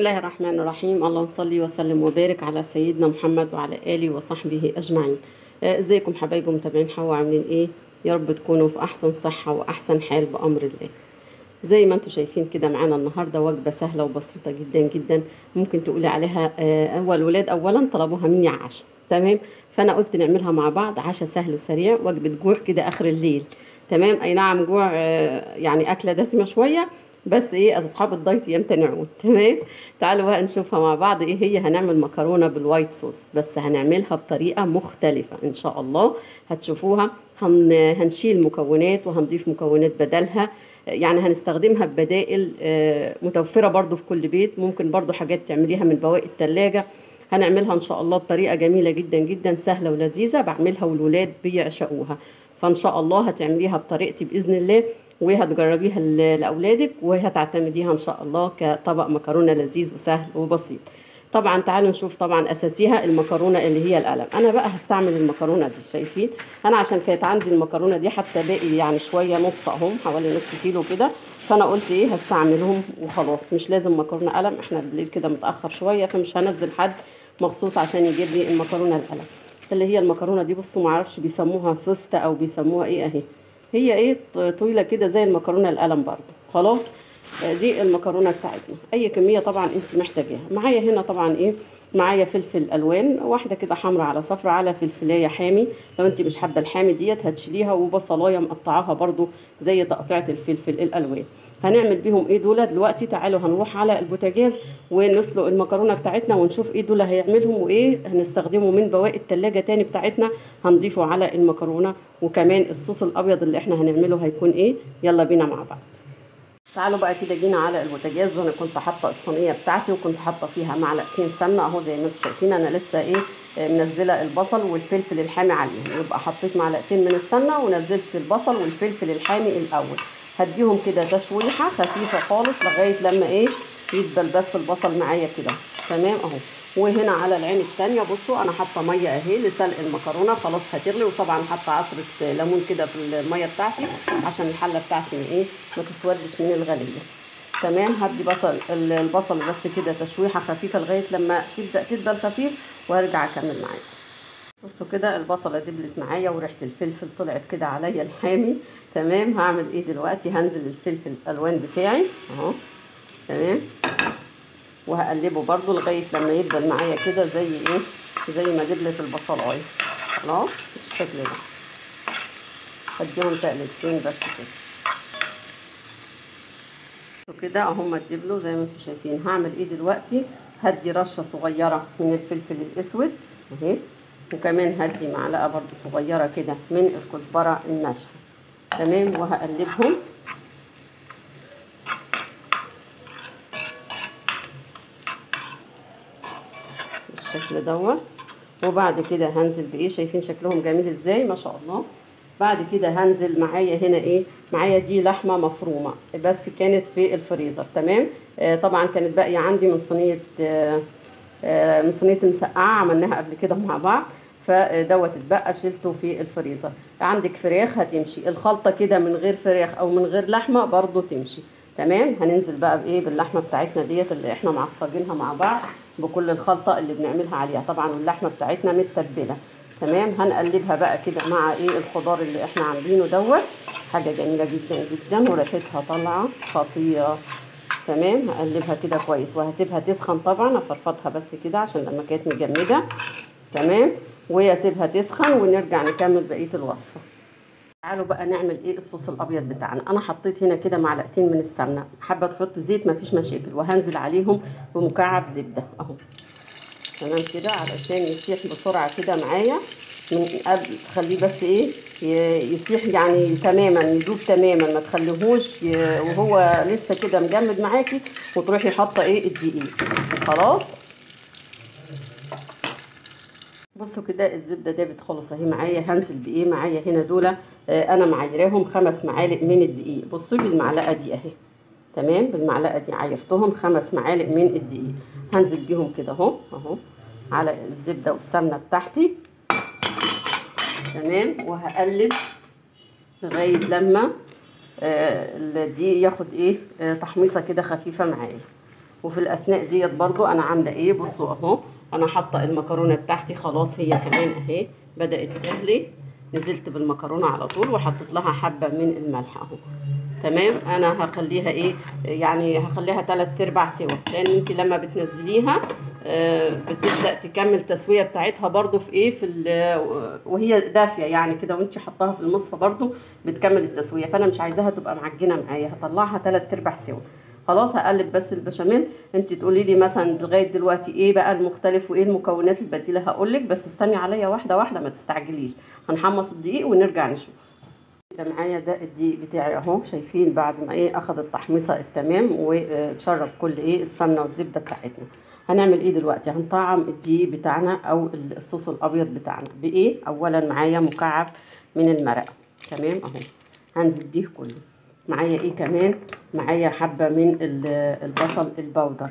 الله الرحمن الرحيم اللهم صل وسلم وبارك على سيدنا محمد وعلى آله وصحبه أجمعين آه، ازيكم حبايبي متابعين حوا عاملين ايه يا رب تكونوا في أحسن صحة وأحسن حال بأمر الله زي ما انتم شايفين كده معانا النهارده وجبه سهله وبسيطه جدا جدا ممكن تقولي عليها آه، هو الولاد اولا طلبوها مني عشاء تمام فانا قلت نعملها مع بعض عشاء سهل وسريع وجبه جوع كده اخر الليل تمام اي نعم جوع آه، يعني اكله دسمه شويه بس ايه اصحاب الدايت يمتنعون تمام تعالوا بقى نشوفها مع بعض ايه هي هنعمل مكرونه بالوايت صوص بس هنعملها بطريقه مختلفه ان شاء الله هتشوفوها هن هنشيل مكونات وهنضيف مكونات بدلها يعني هنستخدمها ببدائل آه، متوفرة برضو في كل بيت ممكن برضو حاجات تعمليها من بواقي التلاجة هنعملها ان شاء الله بطريقة جميلة جدا جدا سهلة ولذيذة بعملها والولاد بيعشقوها فان شاء الله هتعمليها بطريقتي بإذن الله وهتجربيها ل- لأولادك وهتعتمديها ان شاء الله كطبق مكرونة لذيذ وسهل وبسيط طبعا تعالوا نشوف طبعا اساسيها المكرونه اللي هي القلم انا بقى هستعمل المكرونه دي شايفين انا عشان كانت عندي المكرونه دي حتى باقي يعني شويه نص اهم حوالي نص كيلو كده فانا قلت ايه هستعملهم وخلاص مش لازم مكرونه قلم احنا بالليل كده متاخر شويه فمش هنزل حد مخصوص عشان يجيب لي المكرونه القلم اللي هي المكرونه دي بصوا معرفش بيسموها سوسته او بيسموها ايه اهي هي ايه ط- طويله كده زي المكرونه القلم برضو خلاص آه، دي المكرونه بتاعتنا اي كميه طبعا انت محتاجاها معايا هنا طبعا ايه معايا فلفل الوان واحده كده حمراء على صفراء على فلفلايه حامي لو انت مش حابه الحامي ديت هتشيليها وبصلايه مقطعاها برضو زي تقطيعه الفلفل الالوان هنعمل بيهم ايه دول دلوقتي تعالوا هنروح على البوتاجاز ونسلق المكرونه بتاعتنا ونشوف ايه دول هيعملهم وايه هنستخدمه من بواقي التلاجة تاني بتاعتنا هنضيفه على المكرونه وكمان الصوص الابيض اللي احنا هنعمله هيكون ايه يلا بينا مع بعض تعالوا بقى كده جينا على البوتاجاز وانا كنت حاطه الصينيه بتاعتي وكنت حاطه فيها معلقتين سمنه اهو زي ما انتم شايفين انا لسه ايه آه، منزله البصل والفلفل الحامي عليهم يبقى حطيت معلقتين من السمنه ونزلت البصل والفلفل الحامي الاول هديهم كده تشويحه خفيفه خالص لغايه لما ايه يدبل بس البصل معايا كده تمام اهو وهنا على العين الثانيه بصوا انا حاطه ميه اهي لسلق المكرونه خلاص هتغلي وطبعا حاطه عصره ليمون كده في الميه بتاعتي عشان الحله بتاعتي ايه ما تسودش من الغليه تمام هدي بصل ال- البصل بس كده تشويحه خفيفه لغايه لما تبدا تدبل خفيف وارجع اكمل معاكم بصوا كده البصله دبلت معايا وريحه الفلفل طلعت كده عليا الحامي تمام هعمل ايه دلوقتي هنزل الفلفل الالوان بتاعي اهو تمام وهقلبه برضو لغايه لما يدبل معايا كده زي ايه زي ما دبلت البصلايه خلاص بالشكل ده هديهم تقلبتين بس كده وكده اهم اتدبلوا زي ما انتم شايفين هعمل ايه دلوقتي هدي رشه صغيره من الفلفل الاسود اهي وكمان هدي معلقه برضو صغيره كده من الكزبره الناشفه تمام وهقلبهم بالشكل دوت وبعد كده هنزل بايه شايفين شكلهم جميل ازاي ما شاء الله بعد كده هنزل معايا هنا ايه معايا دي لحمه مفرومه بس كانت في الفريزر تمام آه طبعا كانت باقيه عندي من صينيه آه آه من صينيه المسقعه عملناها قبل كده مع بعض فدوت اتبقى شلته في الفريزر عندك فراخ هتمشي الخلطه كده من غير فراخ او من غير لحمه برضو تمشي تمام هننزل بقى بايه باللحمه بتاعتنا ديت اللي احنا معصجينها مع بعض بكل الخلطه اللي بنعملها عليها طبعا اللحمه بتاعتنا متبله تمام هنقلبها بقى كده مع ايه الخضار اللي احنا عاملينه دوت حاجه جميله جدا جدا وريحتها طالعه خطيره تمام هقلبها كده كويس وهسيبها تسخن طبعا افرفطها بس كده عشان لما كانت مجمده تمام واسيبها تسخن ونرجع نكمل بقيه الوصفه تعالوا بقى نعمل ايه الصوص الابيض بتاعنا انا حطيت هنا كده معلقتين من السمنه حابه تحط زيت مفيش مشاكل وهنزل عليهم بمكعب زبده اهو تمام كده علشان يسيح بسرعه كده معايا من قبل خليه بس ايه ي- يسيح يعني تماما يذوب تماما ما تخليهوش ي- وهو لسه كده مجمد معاكي وتروحي حاطه ايه الدقيق خلاص بصوا كده الزبده دابت خالص اهي معايا هنزل بايه معايا هنا دول آه انا معايراهم خمس معالق من الدقيق بصوا بالمعلقه دي اهي تمام بالمعلقه دي عايرتهم خمس معالق من الدقيق هنزل بيهم كده اهو اهو على الزبده والسمنه بتاعتي تمام وهقلب لغايه لما آه الدقيق ياخد ايه آه تحميصه كده خفيفه معايا وفي الاثناء ديت برضو انا عامله ايه بصوا اهو انا حاطه المكرونه بتاعتي خلاص هي كمان اهي بدات تغلي نزلت بالمكرونه على طول وحطيت لها حبه من الملح اهو تمام انا هخليها ايه يعني هخليها تلات ارباع سوا لان انت لما بتنزليها آه، بتبدا تكمل تسويه بتاعتها برضو في ايه في ال- وهي دافيه يعني كده وانت حطاها في المصفى برضو بتكمل التسويه فانا مش عايزاها تبقى معجنه معايا هطلعها تلات ارباع سوا خلاص هقلب بس البشاميل انت تقولي لي مثلا لغايه دلوقتي ايه بقى المختلف وايه المكونات البديله هقول لك بس استني عليا واحده واحده ما تستعجليش هنحمص الدقيق ونرجع نشوف ده معايا ده الدقيق بتاعي اهو شايفين بعد ما ايه اخد التحميصه التمام وتشرب كل ايه السمنه والزبده بتاعتنا هنعمل ايه دلوقتي هنطعم الدقيق بتاعنا او الصوص الابيض بتاعنا بايه اولا معايا مكعب من المرقه تمام اهو هنزل بيه كله معايا ايه كمان معايا حبه من ال- البصل البودر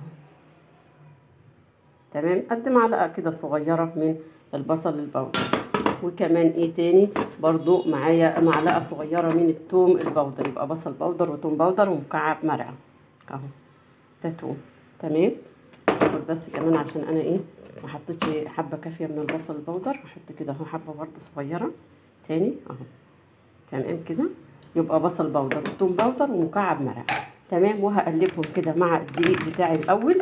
تمام قد معلقه كده صغيره من البصل البودر وكمان ايه تاني برضو معايا معلقه صغيره من التوم البودر يبقى بصل بودر وتوم بودر ومكعب مرقه اهو ده توم تمام اخد بس كمان عشان انا ايه ما حطيتش حبه كافيه من البصل البودر احط كده اهو حبه برضو صغيره تاني اهو تمام كده يبقى بصل بودر وتوم بودر ومكعب مرقه تمام وهقلبهم كده مع الدقيق بتاعي الاول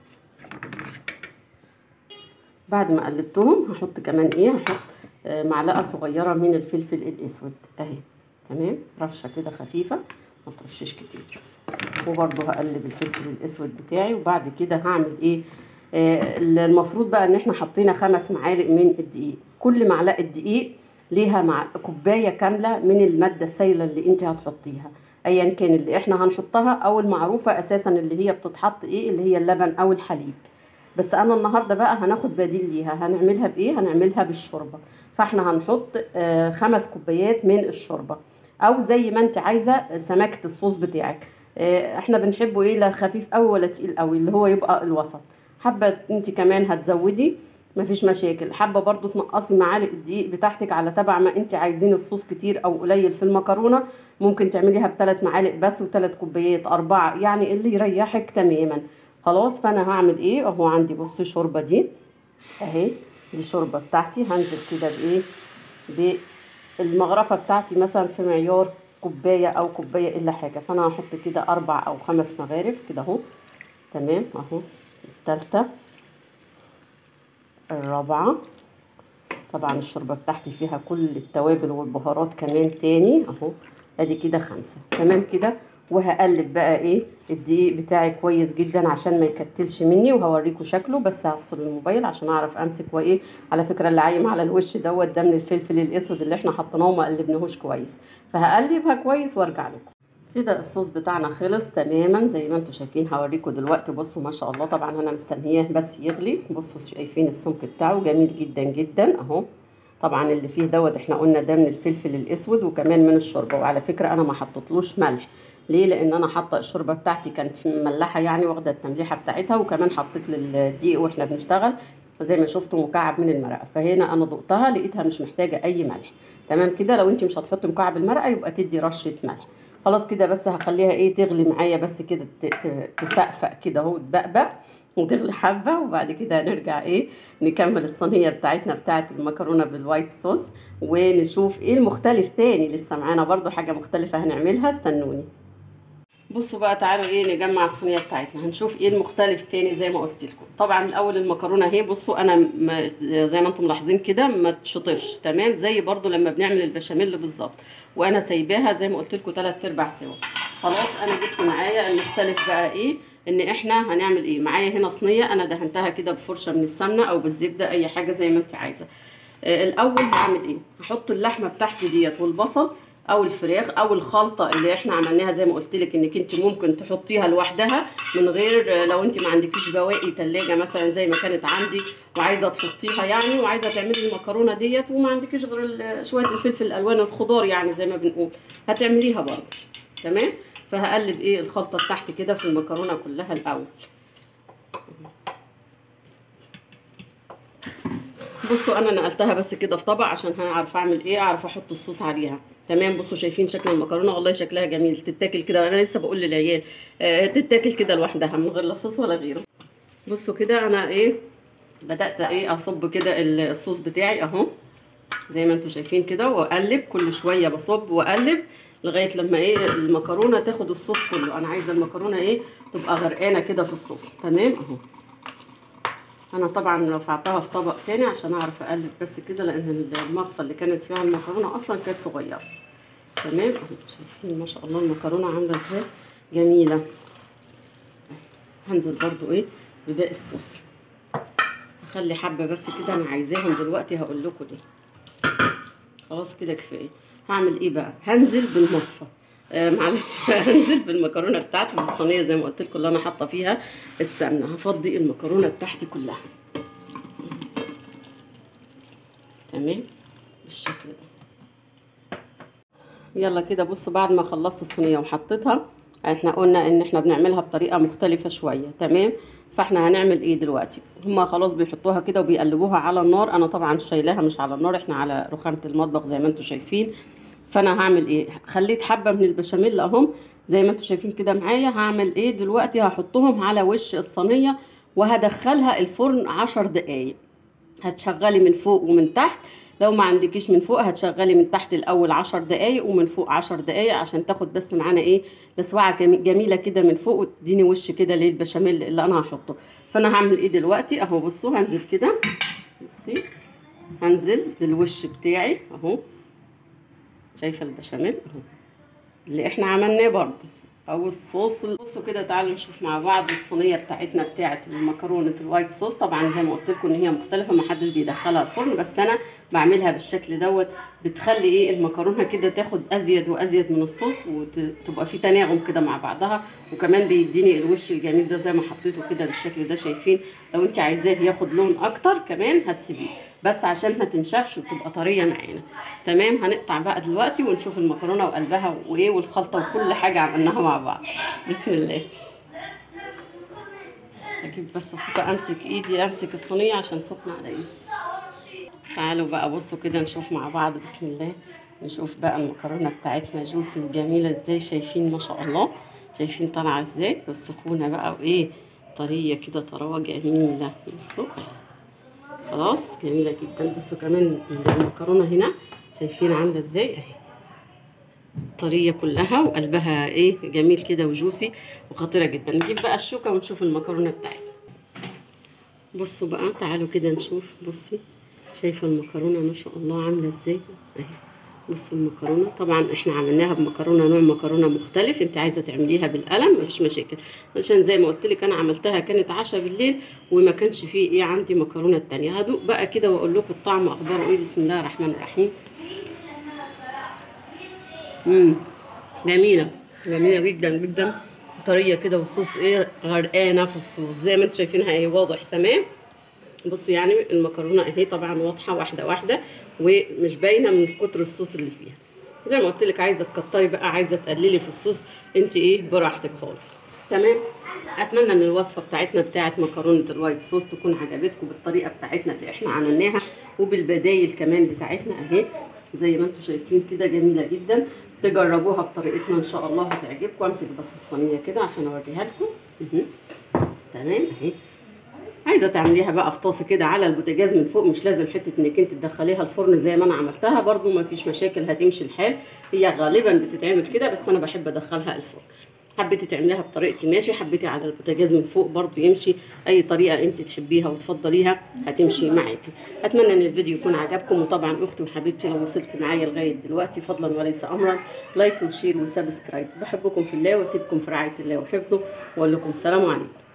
بعد ما قلبتهم هحط كمان ايه هحط آه، معلقه صغيره من الفلفل الاسود اهي تمام رشه كده خفيفه ما ترشش كتير وبرضه هقلب الفلفل الاسود بتاعي وبعد كده هعمل ايه آه المفروض بقى ان احنا حطينا خمس معالق من الدقيق كل معلقه دقيق ليها مع كوبايه كامله من الماده السائله اللي انت هتحطيها ايا كان اللي احنا هنحطها او المعروفه اساسا اللي هي بتتحط ايه اللي هي اللبن او الحليب بس انا النهارده بقى هناخد بديل ليها هنعملها بايه هنعملها بالشوربه فاحنا هنحط آه، خمس كوبايات من الشوربه او زي ما انت عايزه سماكه الصوص بتاعك آه، احنا بنحبه ايه لا خفيف قوي ولا تقيل قوي اللي هو يبقى الوسط حابه انت كمان هتزودي مفيش مشاكل حابه برضو تنقصي معالق الدقيق بتاعتك على تبع ما انت عايزين الصوص كتير او قليل في المكرونه ممكن تعمليها بثلاث معالق بس وثلاث كوبايات اربعه يعني اللي يريحك تماما خلاص فانا هعمل ايه اهو عندي بصي الشوربه دي اهي دي شوربه بتاعتي هنزل كده بايه بالمغرفه بتاعتي مثلا في معيار كوبايه او كوبايه الا حاجه فانا هحط كده اربع او خمس مغارف كده اهو تمام اهو التالتة الرابعة طبعا الشوربة بتاعتي فيها كل التوابل والبهارات كمان تاني اهو ادي كده خمسة تمام كده وهقلب بقى ايه الدقيق بتاعي كويس جدا عشان ما يكتلش مني وهوريكم شكله بس هفصل الموبايل عشان اعرف امسك وايه على فكره اللي عايم على الوش دوت ده من الفلفل الاسود اللي احنا حطيناه وما قلبناهوش كويس فهقلبها كويس وارجع لكم كده الصوص بتاعنا خلص تماما زي ما انتم شايفين هوريكم دلوقتي بصوا ما شاء الله طبعا انا مستنياه بس يغلي بصوا شايفين السمك بتاعه جميل جدا جدا اهو طبعا اللي فيه دوت احنا قلنا ده من الفلفل الاسود وكمان من الشوربه وعلى فكره انا ما حطيتلوش ملح ليه لان انا حاطه الشوربه بتاعتي كانت مملحه يعني واخده التمليحه بتاعتها وكمان حطيت للدقيق واحنا بنشتغل زي ما شفتوا مكعب من المرقه فهنا انا دقتها لقيتها مش محتاجه اي ملح تمام كده لو انت مش هتحطي مكعب المرقه يبقى تدي رشه ملح خلاص كده بس هخليها ايه تغلي معايا بس كده ت- ت- تفقفق كده اهو تبقبق وتغلي حبه وبعد كده هنرجع ايه نكمل الصينيه بتاعتنا بتاعت المكرونه بالوايت صوص ونشوف ايه المختلف تاني لسه معانا برضو حاجه مختلفه هنعملها استنوني بصوا بقى تعالوا ايه نجمع الصينيه بتاعتنا هنشوف ايه المختلف تاني زي ما قلت لكم طبعا الاول المكرونه اهي بصوا انا ما زي ما انتم ملاحظين كده ما تشطفش تمام زي برضو لما بنعمل البشاميل بالظبط وانا سايباها زي ما قلت لكم 3 ارباع سوا خلاص انا جبت معايا المختلف بقى ايه ان احنا هنعمل ايه معايا هنا صينيه انا دهنتها كده بفرشه من السمنه او بالزبده اي حاجه زي ما انت عايزه آه الاول هعمل ايه هحط اللحمه بتاعتي ديت والبصل او الفراخ او الخلطه اللي احنا عملناها زي ما قلت لك انك انت ممكن تحطيها لوحدها من غير لو انت ما عندكيش بواقي تلاجة مثلا زي ما كانت عندي وعايزه تحطيها يعني وعايزه تعملي المكرونه ديت وما عندكيش غير ال- شويه الفلفل الالوان الخضار يعني زي ما بنقول هتعمليها برضه تمام فهقلب ايه الخلطه بتاعتي كده في المكرونه كلها الاول بصوا انا نقلتها بس كده في طبق عشان هعرف اعمل ايه اعرف احط الصوص عليها تمام بصوا شايفين شكل المكرونه والله شكلها جميل تتاكل كده انا لسه بقول للعيال آه تتاكل كده لوحدها من غير لا صوص ولا غيره بصوا كده انا ايه بدات ايه اصب كده الصوص بتاعي اهو زي ما انتم شايفين كده واقلب كل شويه بصب واقلب لغايه لما ايه المكرونه تاخد الصوص كله انا عايزه المكرونه ايه تبقى غرقانه كده في الصوص تمام اهو انا طبعا رفعتها في طبق تاني عشان اعرف اقلب بس كده لان المصفى اللي كانت فيها المكرونه اصلا كانت صغيره تمام اهو شايفين ما شاء الله المكرونه عامله ازاي جميله هنزل برضو ايه بباقي الصوص هخلي حبه بس كده انا عايزاهم دلوقتي هقول لكم دي خلاص كده كفايه هعمل ايه بقى هنزل بالمصفى آه معلش هنزل بالمكرونه بتاعتي في الصينيه زي ما قلت لكم اللي انا حاطه فيها السمنه هفضي المكرونه بتاعتي كلها تمام بالشكل ده يلا كده بصوا بعد ما خلصت الصينيه وحطيتها احنا قلنا ان احنا بنعملها بطريقه مختلفه شويه تمام فاحنا هنعمل ايه دلوقتي هما خلاص بيحطوها كده وبيقلبوها على النار انا طبعا شايلاها مش على النار احنا على رخامه المطبخ زي ما انتم شايفين فانا هعمل ايه خليت حبه من البشاميل اهم زي ما انتم شايفين كده معايا هعمل ايه دلوقتي هحطهم على وش الصينيه وهدخلها الفرن عشر دقايق هتشغلي من فوق ومن تحت لو ما عندكيش من فوق هتشغلي من تحت الاول عشر دقايق ومن فوق عشر دقايق عشان تاخد بس معانا ايه لسوعه جميله كده من فوق وتديني وش كده للبشاميل اللي انا هحطه فانا هعمل ايه دلوقتي اهو بصوا هنزل كده بصي هنزل بالوش بتاعي اهو شايفه البشاميل اهو اللي احنا عملناه برضو او الصوص بصوا كده تعالوا نشوف مع بعض الصينيه بتاعتنا بتاعه المكرونه الوايت صوص طبعا زي ما قلت لكم ان هي مختلفه ما حدش بيدخلها الفرن بس انا بعملها بالشكل دوت بتخلي ايه المكرونه كده تاخد ازيد وازيد من الصوص وتبقى في تناغم كده مع بعضها وكمان بيديني الوش الجميل ده زي ما حطيته كده بالشكل ده شايفين لو انت عايزاه ياخد لون اكتر كمان هتسيبيه بس عشان ما تنشفش وتبقى طريه معانا تمام هنقطع بقى دلوقتي ونشوف المكرونه وقلبها وايه والخلطه وكل حاجه عملناها مع بعض بسم الله اجيب بس فوطه امسك ايدي امسك الصينيه عشان سخنه على ايدي تعالوا بقى بصوا كده نشوف مع بعض بسم الله نشوف بقى المكرونه بتاعتنا جوسي وجميله ازاي شايفين ما شاء الله شايفين طالعه ازاي والسخونه بقى وايه طريه كده طراوه جميله بصوا خلاص جميله جدا بصوا كمان المكرونه هنا شايفين عامله ازاي اهي طريه كلها وقلبها ايه جميل كده وجوسي وخطيره جدا نجيب بقى الشوكه ونشوف المكرونه بتاعتنا بصوا بقى تعالوا كده نشوف بصي شايفه المكرونه ما شاء الله عامله ازاي اهي بصوا المكرونه طبعا احنا عملناها بمكرونه نوع مكرونه مختلف انت عايزه تعمليها بالقلم مفيش مشاكل عشان زي ما قلت لك انا عملتها كانت عشاء بالليل وما كانش فيه ايه عندي مكرونه تانية هدوق بقى كده واقول لكم الطعم اخباره ايه بسم الله الرحمن الرحيم امم جميله جميله جدا جدا طريه كده والصوص ايه غرقانه في الصوص زي ما انتم شايفينها اهي واضح تمام بصوا يعني المكرونه اهي طبعا واضحه واحده واحده ومش باينه من كتر الصوص اللي فيها زي ما قلت لك عايزه تكتري بقى عايزه تقللي في الصوص انت ايه براحتك خالص تمام اتمنى ان الوصفه بتاعتنا بتاعت مكرونه الوايت صوص تكون عجبتكم بالطريقه بتاعتنا اللي احنا عملناها وبالبدايل كمان بتاعتنا اهي زي ما انتم شايفين كده جميله جدا تجربوها بطريقتنا ان شاء الله هتعجبكم امسك بس الصينيه كده عشان اوريها لكم تمام اهي عايزه تعمليها بقى في طاسه كده على البوتاجاز من فوق مش لازم حته انك انت تدخليها الفرن زي ما انا عملتها برده ما فيش مشاكل هتمشي الحال هي غالبا بتتعمل كده بس انا بحب ادخلها الفرن حبيتي تعمليها بطريقتي ماشي حبيتي على البوتاجاز من فوق برضو يمشي اي طريقه انت تحبيها وتفضليها هتمشي معاكي اتمنى ان الفيديو يكون عجبكم وطبعا اختي وحبيبتي لو وصلت معايا لغايه دلوقتي فضلا وليس امرا لايك وشير وسبسكرايب بحبكم في الله واسيبكم في رعايه الله وحفظه واقول لكم السلام عليكم